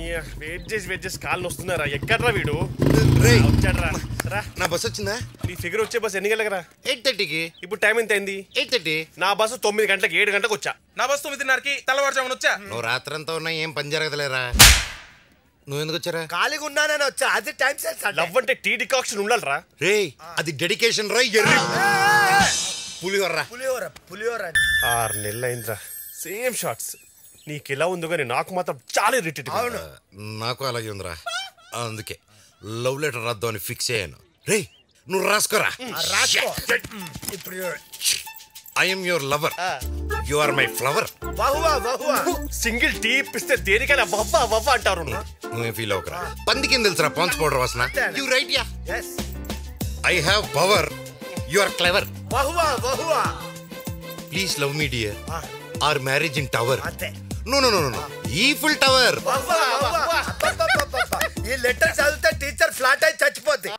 Wait చేసి wait చేసి కాళ్ళు వస్తున్నారా ఎక్కడ్రా వీడు రేయ్ వచ్చాడ్రా రా నా బస్ వచ్చిందా నీ ఫిగర్ వచ్చే బస్ ఎన్ని గంటలకు రా ఎయిట్ థర్టీకి ఇప్పుడు టైం ఎంత అయింది ఎయిట్ థర్టీ నా బస్సు తొమ్మిది గంటలకు ఏడు గంటలకు వచ్చా నా బస్ తొమ్మిదిన్నరకి తెల్లవారుజామున వచ్చా నువ్వు రాత్రంతా ఉన్నా ఏం పని జరగదులేరా నువ్వు ఎందుకు వచ్చారా ఖాళీగా ఉన్నానని వచ్చా అది టైం సెన్స్ అంటే లవ్ అంటే టీ డికాక్షన్ ఉండాలిరా రేయ్ అది డెడికేషన్ రా ఎర్రి పులిహోర్రా పులిహోర పులిహోర ఆరు నెలలు అయిందిరా సేమ్ షార్ట్స్ నీకు ఎలా ఉందో కానీ నాకు మాత్రం చాలా ఇరిటేట్ అవును నాకు అలాగే ఉందిరా అందుకే లవ్ లెటర్ రాద్దాం అని ఫిక్స్ అయ్యాను రేయ్ నువ్వు రాసుకోరా ఆ రాసుకో ఇప్పుడు I am your lover you are my flower వహువా వహువా సింగిల్ టీ ఇప్పిస్తే దేనికైనా వవ్వ వవ్వ అంటారు నువ్వు. నువ్వేం ఫీల్ అవ్వకరా పందికి తెలుసురా పాన్స్ పౌడర్ వాసన you right yeah yes I have power you are clever వహువా వహువా please love me dear or marriage in tower అంతే నో నో నో నో ఈ ఫుల్ టవర్ వహువా వహువా అబ్బబ్బబ్బబ్బబ్బ. ఈ లెటర్ చదివితే టీచర్ ఫ్లాట్ అయి చచ్చిపోద్ది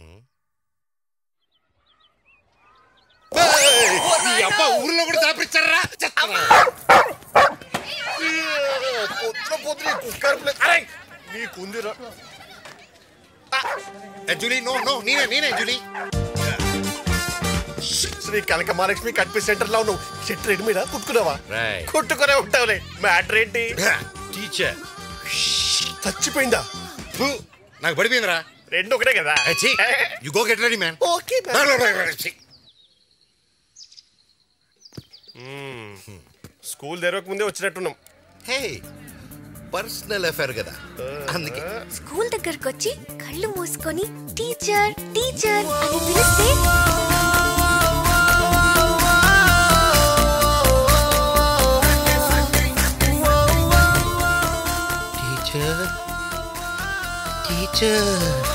ఈ అబ్బా ఊర్లో కూడా దాపిచ్చారా పొద్దున పొద్దున ఈ కుక్కర్ ప్లే- అరే నీకుందిరా జూలీ నో నో నేనే నేనే Julie Sri Kanaka Mahalakshmi cut piece centre లో నువ్వు చెట్టు రెడ్డి మీద కుట్టుకున్నావా Right. కుట్టుకునే ఉంటావులే మ్యాటర్ ఏంటి టీచర్ చచ్చిపోయిందా నాకు పడిపోయిందిరా రెండు ఒకటే కదా you go get ready man okay school తెరవక ముందే వచ్చినట్టున్నాం హే పర్సనల్ అఫేర్ కదా అందుకే స్కూల్ దగ్గరకు వచ్చి కళ్ళు మూసుకొని టీచర్ టీచర్ అని పిలిస్తే టీచర్ టీచర్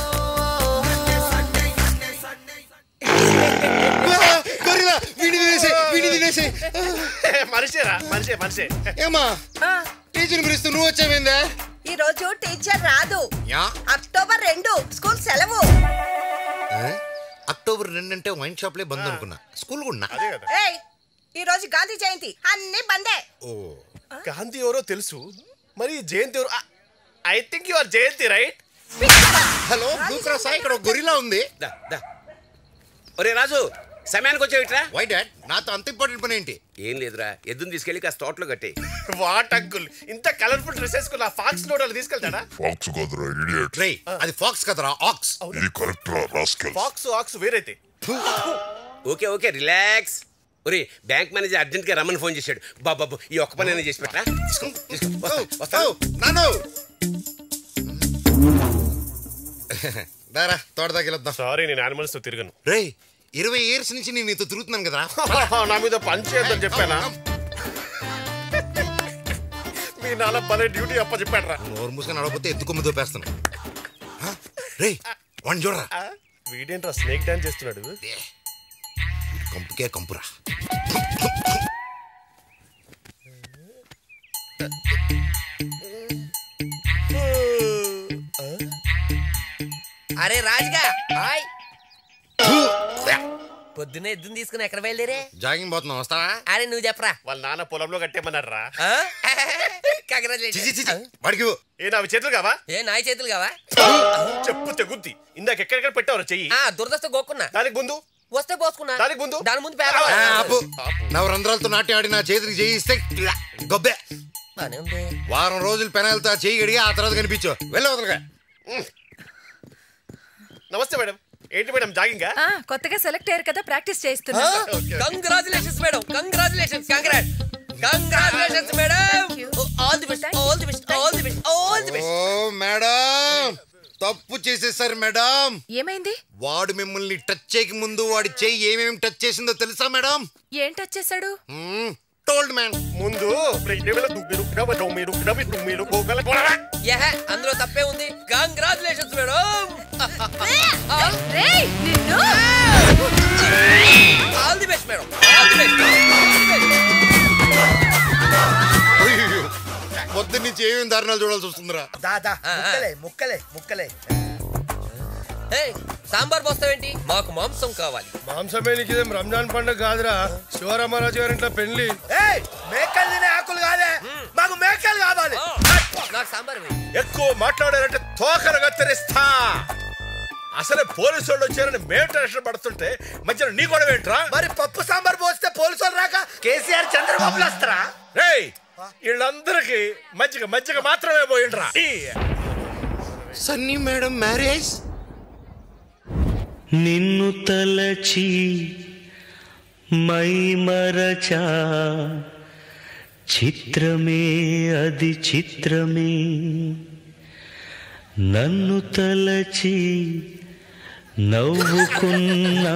గొరిలా వీడి తినేసే వీడి తినేసే మనిషేరా మనిషే మనిషే ఏమా టీచర్ పిలుస్తూ నువ్వు వచ్చావేందా ఈ రోజు టీచర్ రాదు యా అక్టోబర్ రెండు స్కూల్ సెలవు ఆ? అక్టోబర్ రెండు అంటే వైన్ షాప్లే బంద్ అనుకున్నా స్కూల్ కూడా అదే కదా ఏయ్ ఈ రోజు గాంధీ జయంతి అన్ని బందే ఓ గాంధీ ఎవరో తెలుసు మరి జయంతి ఎవరు I think you are Jayanthi right hello blue cross ఇక్కడ ఒక గొరిలా ఉంది దా దా ఒరే రాజు సమయానికి వచ్చావిట్రా వై డాడ్ నాతో అంత ఇంపార్టెంట్ పని ఏంటి ఏం లేదురా ఎద్దుని తీసుకెళ్ళి కాస్త తోటలో కట్టి వాట్ అంకుల్ ఇంత కలర్ఫుల్ డ్రెస్ వేసుకున్న ఫాక్స్ నోడలు తీసుకెళ్తాడా ఫాక్స్ కాదురా ఇడియట్ రే అది ఫాక్స్ కదరా ఆక్స్ ఇది కరెక్ట్ రా రాస్కెల్ ఫాక్స్ ఆక్స్ వేరైతే ఓకే ఓకే రిలాక్స్ ఒరే బ్యాంక్ మేనేజర్ అర్జెంట్ గా రమ్మని ఫోన్ చేశాడు బాబాబు ఈ ఒక్క పని చేసి పెట్టరా తీసుకో, తీసుకో. వస్తా, వస్తా. నాను దారా తోట దగ్గర సారీ నేను యానిమల్స్ తో తిరగను రే ఇరవై ఇయర్స్ నుంచి నేను నీతో తిరుగుతున్నాను కదరా నా మీద పని చేయొద్దని చెప్పానా మీ నాన్న భలే డ్యూటీ అప్ప చెప్పాడు రా నోరు మూసుకొని నడవకపోతే ఎత్తుకొమ్మ దోపేస్తాను ఆ? రే వాడిని చూడరా వీడేంట్రా స్నేక్ డాన్స్ చేస్తున్నాడు కంపుకే కంపురా అరే రాజుగా హాయ్ పొద్దున్నే ఎద్దుని తీసుకుని ఎక్కడ బయలుదేరే జాగింగ్ పోతున్నాం వస్తావా అరే నువ్వు చెప్పరా వాళ్ళ నాన్న పొలంలో కట్టేమన్నాడు రా చిచి, చిచి. వాడికి ఇవ్వు. ఏ నావి చేతులు కావా ఏ నాయ చేతులు కావా చెప్పు తెగుద్ది ఇందాక ఎక్కడెక్కడ పెట్టావు చెయ్యి ఆ దురదస్త గోక్కున్నా దానికి ముందు వస్తే పోసుకున్నా దానికి ముందు దాని ముందు ఆ, పేపర్ ఆపు నవరంధ్రాలతో నాట్యం ఆడి నా చేతికి చేయిస్తే గొబ్బే బానే ఉంది వారం రోజులు పెనాలతో ఆ చేయి గడిగి ఆ తర్వాత కనిపించు వెళ్ళవదలుగా నమస్తే మేడం ఏంటి మేడం జాగింగా ఆ, కొత్తగా సెలెక్ట్ అయ్యారు కదా ప్రాక్టీస్ చేస్తున్నా congratulations madam congratulations congrat congratulations madam all the best all the best all the best all the best ఓ మేడం తప్పు చేసేసారు మేడం ఏమైంది వాడు మిమ్మల్ని టచ్ చేయక ముందు వాడి చెయ్యి ఏమేమి టచ్ చేసిందో తెలుసా మేడం ఏం టచ్ చేశాడు టోల్డ్ మ్యాన్ ముందు యహ అందులో తప్పే ఉంది కంగ్రాచులేషన్స్ మేడం రేయ్, నిన్ను all the best madam all the best పొద్దు నుంచి ఏమేమి దారుణాలు చూడాల్సి వస్తుందిరా దాదా ముక్కలే ముక్కలే ముక్కలే ఏయ్ సాంబార్ పోస్తావేంటి మాకు మాంసం కావాలి మాంసమే నీకు ఇదేం రంజాన్ పండుగ కాదురా శివరామరాజు గారి ఇంట్లో పెళ్లి ఏయ్ మేకలు తినే ఆకులు కాదే మాకు మేకలు కావాలి నాకు సాంబార్ వేయి ఎక్కువ మాట్లాడారంటే తోకలు కత్తిరిస్తా అసలే పోలీసు వాళ్ళు వచ్చారని మేము టెన్షన్ పడుతుంటే మధ్యలో నీ గొడవ ఏంట్రా మరి పప్పు సాంబార్ పోస్తే పోలీసు వాళ్ళు రాక కేసీఆర్ చంద్రబాబు వస్తారా రేయ్ వీళ్ళందరికీ మజ్జిగ మజ్జిగ మాత్రమే పోయిండ్రా ఈ సన్నీ మేడం మ్యారేజ్ నిన్ను తలచి మై మరచా చిత్రమే అది చిత్రమే నన్ను తలచి నవ్వుకున్నా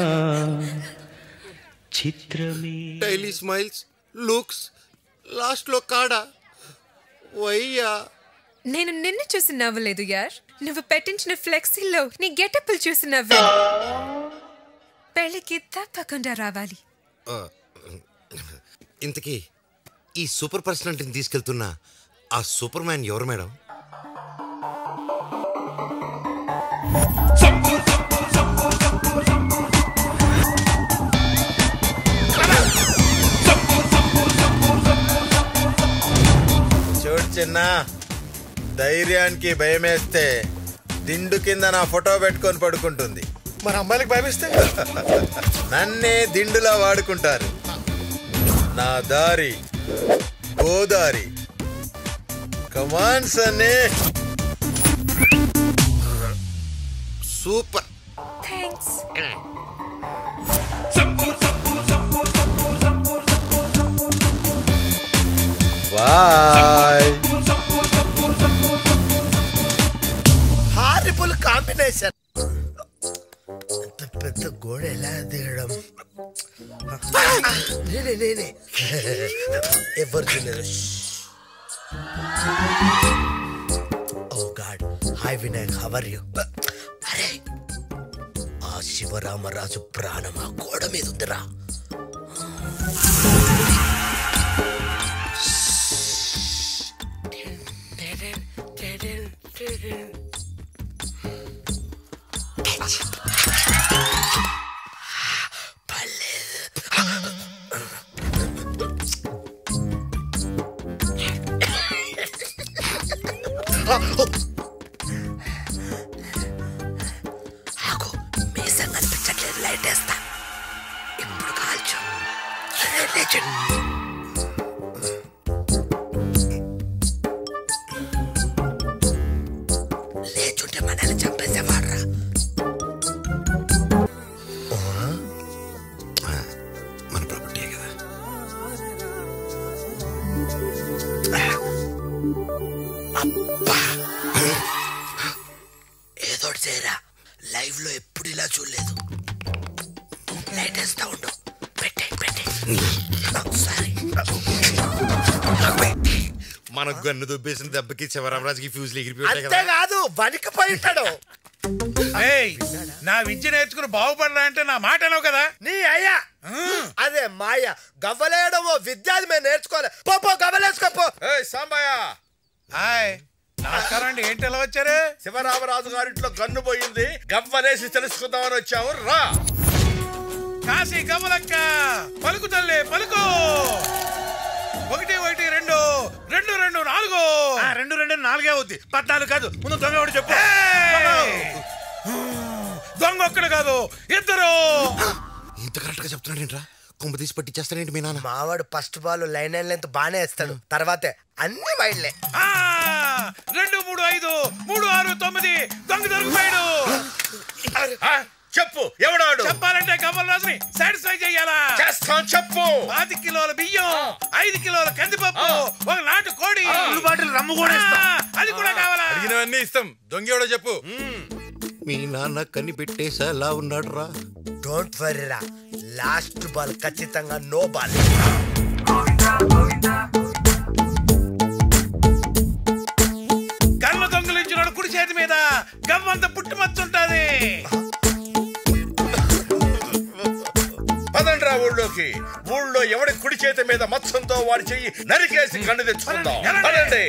చిత్రమే డైలీ స్మైల్స్ లుక్స్ లాస్ట్ లో కాడా వయ్యా నేను నిన్ను చూసి నవ్వలేదు యార్ నువ్వు పెట్టించిన ఫ్లెక్సీలో నీ గెటప్లు చూసి నవ్వాను పెళ్ళికి తప్పకుండా రావాలి ఆ, ఇంతకీ ఈ సూపర్ పర్సనాలిటీని తీసుకెళ్తున్న ఆ సూపర్ మ్యాన్ ఎవరు మేడం చూడు చిన్న ధైర్యానికి భయమేస్తే దిండు కింద నా ఫోటో పెట్టుకొని పడుకుంటుంది మరి అమ్మాయిలకు భయమిస్తే నన్నే దిండులా వాడుకుంటారు నా దారి గోదారి కమాన్ సన్నే super thanks boy horrible combination అంత పెద్ద గోడ ఎలా దిగడం నేనే నేనే ఎవరు తినరు oh god hi Vinayak how are you అరే ఆ శివరామరాజు ప్రాణం ఆ గోడ మీద ఉందిరా ఆకు మీసం కనిపించట్లేదు లైట్ వేస్తా ఇప్పుడు కాల్చు అరే, లేచు. లేచుంటే మనల్ని చంపేసేవాడ్రా మన ప్రాపర్టీ కదా ఏదో ఒకటి చేయరా లైవ్ లో ఎప్పుడు ఇలా చూడలేదు లైట్ వేస్తా ఉండు పెట్టే పెట్టే సారీ మన గన్ను దుబ్బేసిన దెబ్బకి శివరామరాజుకి ఫ్యూజ్ ఎగిరిపోయి అంతేకాదు వణికిపోయి ఉంటాడు ఏయ్ నా విద్య నేర్చుకుని బాగుపడరా అంటే నా మాట అనవు కదా నీ అయ్యా అదే మాయ గవ్వలేయడమో విద్యాది మేము నేర్చుకోలే పో పో గవ్వలేసుకోపో సాంబయ్య హాయ్ నమస్కారం అండి ఏంటి ఎలా వచ్చారు శివరామరాజు గారింట్లో గన్ను పోయింది గవ్వలేసి తెలుసుకుందామని వచ్చాము రా కాశీ కమలక్క పలుకు తల్లి పలుకు ఒకటి ఒకటి రెండు రెండు రెండు నాలుగు రెండు రెండు నాలుగే అవుద్ది పద్నాలుగు కాదు ముందు దొంగ ఒకటి చెప్పు దొంగ ఒక్కడు కాదు ఇద్దరు ఇంత కరెక్ట్ గా చెప్తున్నాడు ఏంట్రా కుంభ తీసి పట్టించేస్తానేంటి మీ నాన్న మావాడు first ball line and length బానే వేస్తాడు తర్వాతే అన్ని వైడ్లే ఆ, రెండు మూడు ఐదు మూడు ఆరు తొమ్మిది దొంగ దొరికిపోయాడు ఆ, చెప్పు ఎవడాడు చెప్పాలంటే కమల్ రాజుని సాటిస్ఫై చెయ్యాలా చేస్తాం చెప్పు పాతి కిలోల బియ్యం ఐదు కిలోల కందిపప్పు ఒక నాటు కోడి బాటిల్ రమ్ము కూడా ఆ, అది కూడా కావాలా అడిగినవన్నీ ఇస్తాం దొంగేవాడో చెప్పు మీ నాన్న కని పెట్టేసేలా ఉన్నాడు రా డోంట్ వరీ రా లాస్ట్ బాల్ ఖచ్చితంగా నో బాల్ కళ్ళ దొంగలించిన కుడి చేతి మీద గవ్వంత పుట్టుమచ్చుంటది పదండ్రా ఊళ్ళోకి ఊళ్ళో ఎవడి కుడి చేతి మీద మత్సంతో వాడి చెయ్యి నరికేసి కన్ను తెచ్చుకుందాం వెళ్ళండి. పదండి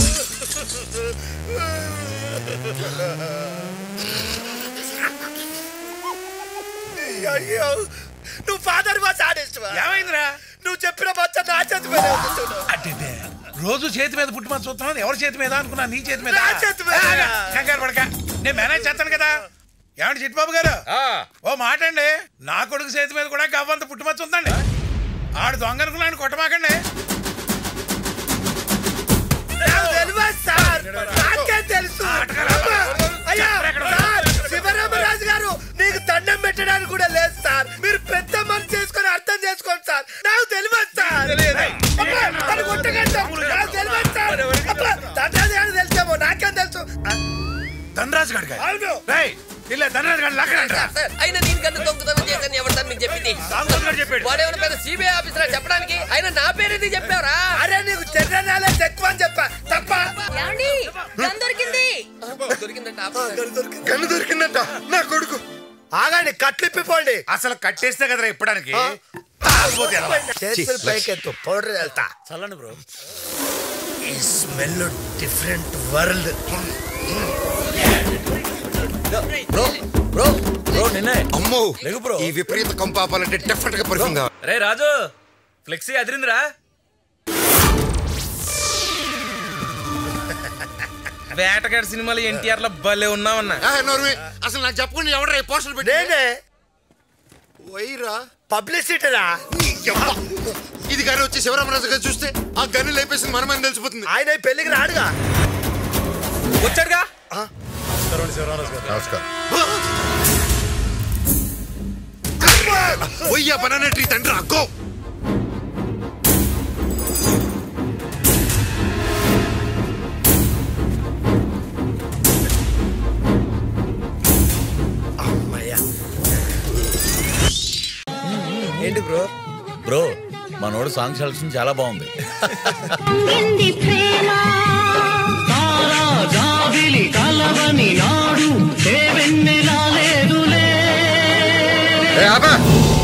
అయ్యో నువ్వు ఫాదర్ వా సాడిస్ట్వా ఏమైందిరా నువ్వు చెప్పిన బచ్చ నా చేతి మీద ఉంది చూడు. అడ్డిదే రోజు చేతి మీద పుట్టుమని చూస్తున్నాను ఎవరి చేతి మీద అనుకున్నా నీ చేతి మీద నా చేతి మీద. ఆగా, కంగారు పడక నేను మేనేజ్ చేస్తాను కదా ఏమండి చిట్టుబాబు గారు ఓ మాట అండి నా కొడుకు చేతి మీద కూడా గవ్వంత పుట్టుమచ్చ ఉందండి ఆడు దొంగ అనుకున్నాను కొట్టమాకండి సార్ నాకే తెలుసు అబ్బా! అయ్యా సార్ శివరామరాజు గారు నీకు దండం పెట్టడానికి కూడా లేదు సార్ మీరు పెద్ద మనసు చేసుకొని అర్థం చేసుకోండి సార్ నాకు తెలియదు సార్ అబ్బా, నన్ను కొట్టకండి సార్. నాకు తెలియదు సార్ అబ్బా, దండాది అని తెలిసేమో నాకేం తెలుసు ధనరాజు గారికి అవును రేయ్ ఇల్ల ధనరాజు గారు లక్కనంటారా సార్ అయినా నేను కన్ను దొంగతనం చేశాను ఎవరు సార్ మీకు చెప్పింది వాడేమైనా పెద్ద సిబిఐ ఆఫీసర్ చెప్పడానికి అయినా నా పేరు ఎందుకు చెప్పావురా అరే నీకు జనరల్ నాలెడ్జ్ ఎక్కువ అని చెప్పా తప్ప దొరికింది దొరికిందంట కన్ను దొరికిందంట నా కొడుకు ఆగండి కట్లిప్పిపోండి అసలు కట్టేస్తే కదరా ఇప్పడానికి చేతులు పైకెత్తు పౌడర్ వెళ్తా చల్లండి బ్రో ఈ smell different world bro bro bro నిన్నే అమ్మో లేకు బ్రో ఈ విపరీత కంపు ఆపాలంటే డెఫినెట్ గా పర్ఫ్యూమ్ కావాలి రే రాజు ఫ్లెక్సీ అదిరిందిరా వేటగాడి సినిమాలో ఎన్టీఆర్ లో భలే ఉన్నావన్నా ఆ, నోర్మి, అసలు నాకు చెప్పకుండా ఎవడరా పోస్టర్ పెట్టి నేనే వైరా పబ్లిసిటీరా ఇది కానీ వచ్చి శివరామరాజు గారు చూస్తే ఆ గన్ను లేపేసింది మనమని తెలిసిపోతుంది ఆయన ఈ పెళ్లికి రాడుగా వచ్చాడుగా నమస్కారం పోయ్యా బనానా ట్రీ తండ్రి అక్కో ఏంటి బ్రో బ్రో మనోడు సాంగ్ సెలక్షన్ చాలా బాగుంది తారా జాబిలి కలవని నాడు ఏ వెన్నెలా లేదులే ఏ, ఆపా.